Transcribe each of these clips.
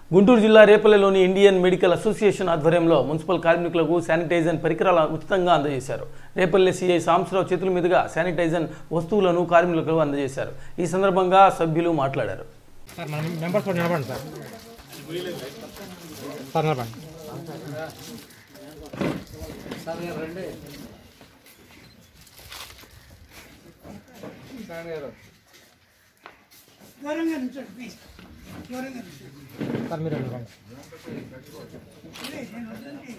గుంటూరు జిల్లా రేపల్లెలోని Indian medical association ఆధ్వర్యంలో మున్సిపల్ కార్మికులకు శానిటైజర్ పరికరాల ఉచితంగా అందజేశారు రేపల్లె సిఐ సాంబశివరావు చేతుల మీదుగా శానిటైజర్ వస్తువులను కార్మికులకు అందజేశారు ఈ సందర్భంగా సభ్యులు మాట్లాడారు సార్ మన మెంబర్స్ కూడా నిలబడండి సార్ సార్ నిలబడండి దూరంగా నుంచోండి ప్లీజ్ దూరంగా నుంచోండి సార్ మీరు నిలబడండి ప్లీజ్, నేను వద్దండి.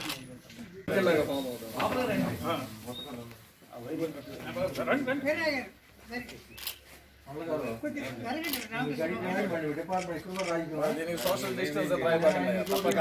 వేరే గారు, సరే. కొద్దిగా జరగండి, రామకృష్ణ. దీనికి సోషల్ డిస్టెన్స్ భయపడలేదు తప్పక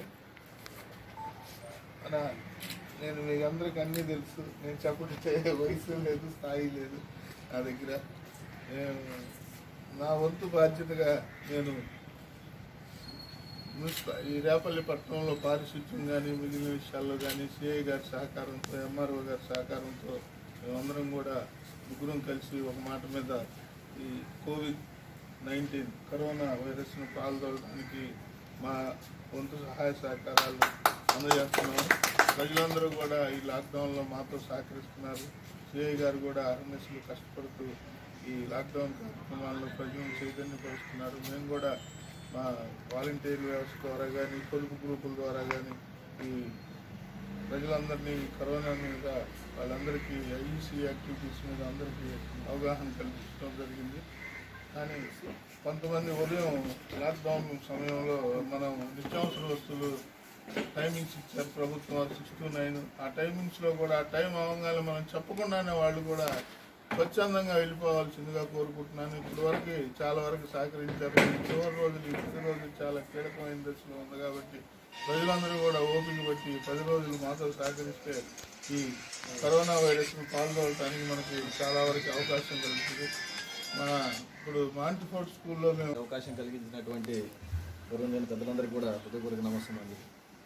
అలా నేను మీకు అందరికి అన్నీ తెలుసు నేను చెప్పే వయసు లేదు స్థాయి లేదు నా దగ్గర నేను నా వంతు బాధ్యతగా నేను మున్సిపల్ ఈ రేపల్లి పట్టణంలో పారిశుద్ధ్యం కానీ మిగిలిన విషయాల్లో కానీ సిఐ గారి సహకారంతో ఎంఆర్ఓ గారి సహకారంతో మేమందరం కూడా ముగ్గురం కలిసి ఒక మాట మీద ఈ కోవిడ్ నైన్టీన్ కరోనా వైరస్ను పాల్గొనడానికి మా వంతు సహాయ సహకారాలు అందజేస్తున్నాము ప్రజలందరూ కూడా ఈ లాక్డౌన్లో మాతో సహకరిస్తున్నారు సిఐ గారు కూడా అహర్నిశలు కష్టపడుతూ ఈ లాక్డౌన్ కార్యక్రమాల్లో ప్రజలను చైతన్యపరుస్తున్నారు మేము కూడా మా వాలంటీర్ వ్యవస్థ ద్వారా కానీ పొదుపు గ్రూపుల ద్వారా కానీ ఈ ప్రజలందరినీ కరోనా మీద వాళ్ళందరికీ ఐఈసీ యాక్టివిటీస్ మీద అందరికీ అవగాహన కల్పించడం జరిగింది కానీ కొంతమంది ఉదయం లాక్డౌన్ సమయంలో మనం నిత్యావసర వస్తువులు టైమింగ్స్ ఇచ్చారు ప్రభుత్వం వారు సిక్స్ టు నైన్ ఆ టైమింగ్స్లో కూడా ఆ టైం అవగానే మనం చెప్పకుండానే వాళ్ళు కూడా స్వచ్ఛందంగా వెళ్ళిపోవాల్సిందిగా కోరుకుంటున్నాను ఇప్పటి వరకు చాలా వరకు సహకరించారు ఈ చివరి రోజులు ఈ పది రోజులు చాలా కీలకమైన దశలో ఉంది కాబట్టి ప్రజలందరూ కూడా ఓపిక బట్టి ఈ పది రోజులు మాతో సహకరిస్తే ఈ కరోనా వైరస్ను పాల్గొనడానికి మనకి చాలా వరకు అవకాశం కలుగుతుంది మన ఇప్పుడు మాంటిఫోర్డ్ స్కూల్లో మేము అవకాశం కలిగించినటువంటి గౌరవనీయుల పెద్దలందరికీ కూడా హృదయపూర్వక నమస్కారం అండి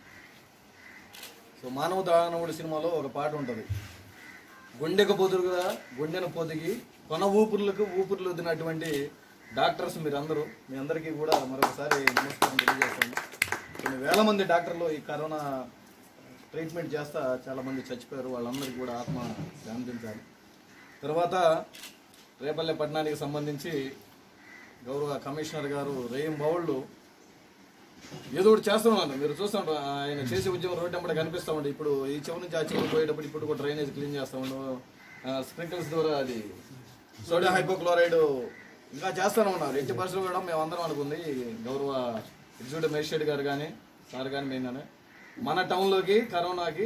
సో మానవ దానవుడి సినిమాలో ఒక పాట ఉంటుంది గుండెకు పొదురుగా గుండెను పొదిగి కొన ఊపిరులకు ఊపిరులు వదినటువంటి డాక్టర్స్ మీరందరూ మీ అందరికీ కూడా మరొకసారి నమస్కారం తెలియజేస్తాను కొన్ని వేల మంది డాక్టర్లు ఈ కరోనా ట్రీట్మెంట్ చేస్తా చాలా మంది చచ్చిపోయారు వాళ్ళందరికీ కూడా ఆత్మ శాంతించాలి తర్వాత రేపల్లె పట్టణానికి సంబంధించి గౌరవ కమిషనర్ గారు రేయం బౌళ్ళు ఏదో ఒకటి చేస్తూ ఉన్నారు మీరు చూస్తుంటారు ఆయన చేసే ఉద్యమం రోడ్డు వెంబడి కనిపిస్తూ ఉండే ఇప్పుడు ఈ చెవు నుంచి ఆ చెవులు పోయేటప్పుడు ఇప్పుడు కూడా డ్రైనేజ్ క్లీన్ చేస్తూ ఉండు స్ప్రింకిల్స్ ద్వారా అది సోడియం హైపోక్లోరైడ్ ఇంకా చేస్తూనే ఉన్నారు ఎట్టి పరిస్థితులు కూడా మేము అందరం అనుకుంది గౌరవ ఎగ్జిక్యూటివ్ మేజిస్ట్రేట్ గారు కానీ సార్ కానీ మేము కానీ మన టౌన్లోకి కరోనాకి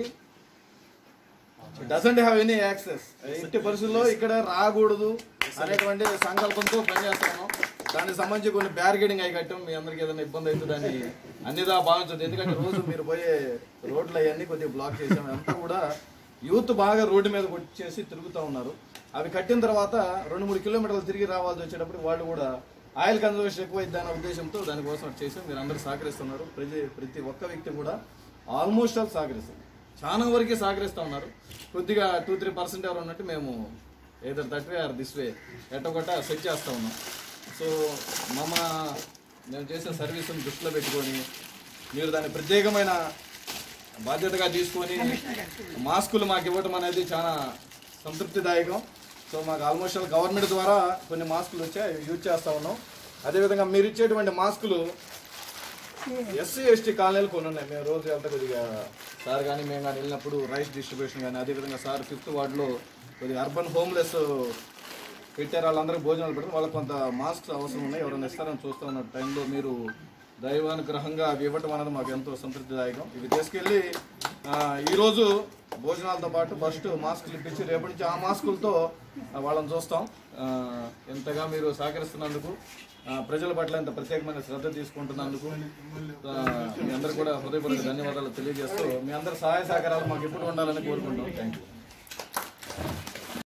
డజంట్ హ్యావ్ ఎనీ యాక్సెస్ ఎట్టి పరిస్థితుల్లో ఇక్కడ రాకూడదు అనేటువంటి సంకల్పంతో పనిచేస్తున్నాం దానికి సంబంధించి కొన్ని బ్యారికేడింగ్ అయి కట్టాం మీ అందరికి ఏదైనా ఇబ్బంది అయితే దాన్ని అన్నిదా భావించదు ఎందుకంటే రోజు మీరు పోయే రోడ్లు అవన్నీ కొద్దిగా బ్లాక్ చేసాం అంతా కూడా యూత్ బాగా రోడ్డు మీద వచ్చేసి తిరుగుతూ ఉన్నారు అవి కట్టిన తర్వాత రెండు మూడు కిలోమీటర్లు తిరిగి రావాల్సి వచ్చేటప్పుడు వాళ్ళు కూడా ఆయిల్ కన్జర్వేషన్ ఎక్కువ అనే ఉద్దేశంతో దానికోసం అటు చేసాం మీరు అందరూ సహకరిస్తున్నారు ప్రతి ప్రతి ఒక్క వ్యక్తి కూడా ఆల్మోస్ట్ ఆల్ సహకరిస్తారు చాలా వరకే సహకరిస్తూ ఉన్నారు కొద్దిగా టూ త్రీ పర్సెంట్ ఎవరు ఉన్నట్టు మేము either that way or this way ఎట్టగొట్ట సెట్ చేస్తూ ఉన్నాం సో మమ మేము చేసే సర్వీస్ని దృష్టిలో పెట్టుకొని మీరు దాన్ని ప్రత్యేకమైన బాధ్యతగా తీసుకొని మాస్కులు మాకు ఇవ్వటం అనేది చాలా సంతృప్తిదాయకం సో మాకు ఆల్మోస్ట్ ఆల్ గవర్నమెంట్ ద్వారా కొన్ని మాస్కులు వచ్చాయి అవి యూజ్ చేస్తూ ఉన్నాం అదేవిధంగా మీరు ఇచ్చేటువంటి మాస్కులు ఎస్సీ ఎస్టీ కాలనీలు కొన్ని ఉన్నాయి మేము రోజు వెళ్తే కొద్దిగా సార్ కానీ మేము కానీ వెళ్ళినప్పుడు రైస్ డిస్ట్రిబ్యూషన్ కానీ అదేవిధంగా సార్ ఫిఫ్త్ వార్డులో కొద్దిగా అర్బన్ హోమ్లెస్ పెట్టారు వాళ్ళందరికీ భోజనాలు పెడతారు వాళ్ళకి కొంత మాస్క్స్ అవసరం ఉన్నాయి ఎవరైనా ఇస్తారని చూస్తూ ఉన్న టైంలో మీరు దైవానుగ్రహంగా అవి ఇవ్వటం అనేది మాకు ఎంతో సంతృప్తిదాయకం ఇవి తీసుకెళ్ళి ఆ, ఈరోజు భోజనాలతో పాటు ఫస్ట్ మాస్కులు ఇప్పించి రేపటి నుంచి ఆ మాస్కులతో ఆ, వాళ్ళని చూస్తాం ఆ, ఎంతగా మీరు సహకరిస్తున్నందుకు ఆ, ప్రజల పట్ల ఇంత ప్రత్యేకమైన శ్రద్ధ తీసుకుంటున్నందుకు ఆ, మీ అందరు కూడా హృదయపూర్వక ధన్యవాదాలు తెలియజేస్తూ మీ అందరి సహాయ సహకారాలు మాకు ఎప్పుడు ఉండాలని కోరుకుంటాం థ్యాంక్ యూ